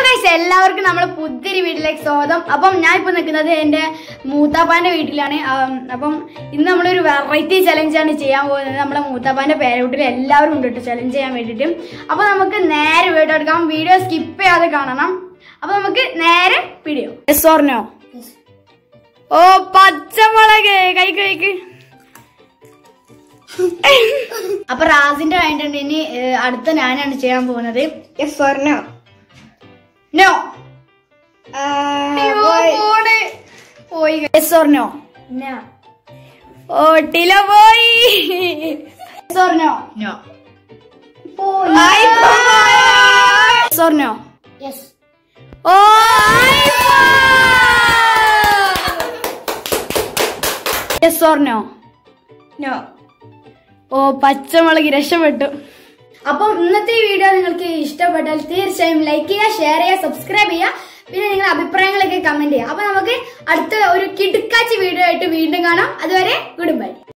guys എല്ലാവർക്കും നമ്മളെ പുതിരി വീട്ടിലേക്ക് സ്വാഗതം അപ്പം ഞാൻ ഇപ്പൊ നിൽക്കുന്നത് എന്റെ മൂത്താപ്പാന്റെ വീട്ടിലാണ് ആം, അപ്പം ഇന്ന് നമ്മളൊരു വെറൈറ്റി ചലഞ്ചാണ് ചെയ്യാൻ പോകുന്നത് നമ്മുടെ മൂത്താപ്പാന്റെ പേരക്കുട്ടിൽ എല്ലാവരും ഉണ്ട് കേട്ടോ ചലഞ്ച് ചെയ്യാൻ വേണ്ടിയിട്ട് അപ്പൊ നമുക്ക് നേരെ വീഡിയോ എടുക്കാം വീഡിയോ സ്കിപ്പ് ചെയ്യാതെ കാണണം അപ്പൊ നമുക്ക് നേരെ വീഡിയോ യെസ് ഓർനോ ഓ പച്ചമുളക് കൈക്ക് കൈക്ക് അപ്പൊ റാസിന്റെ കഴിഞ്ഞിട്ടുണ്ട് ഇനി ഏഹ്, അടുത്ത ഞാനാണ് ചെയ്യാൻ പോകുന്നത് യെസ് ഓർ നോ നോ പോയി yes or no no oh ടില പോയി yes or no no yes or no yes oh yes or no no oh പച്ചമുളക് രക്ഷപ്പെട്ടു അപ്പം ഇന്നത്തെ ഈ വീഡിയോ നിങ്ങൾക്ക് ഇഷ്ടപ്പെട്ടാൽ തീർച്ചയായും ലൈക്ക് ചെയ്യുക ഷെയർ ചെയ്യുക സബ്സ്ക്രൈബ് ചെയ്യുക പിന്നെ നിങ്ങളുടെ അഭിപ്രായങ്ങളൊക്കെ കമന്റ് ചെയ്യുക അപ്പൊ നമുക്ക് അടുത്ത ഒരു കിടുക്കാച്ചി വീഡിയോ ആയിട്ട് വീണ്ടും കാണാം അതുവരെ ഗുഡ് ബൈ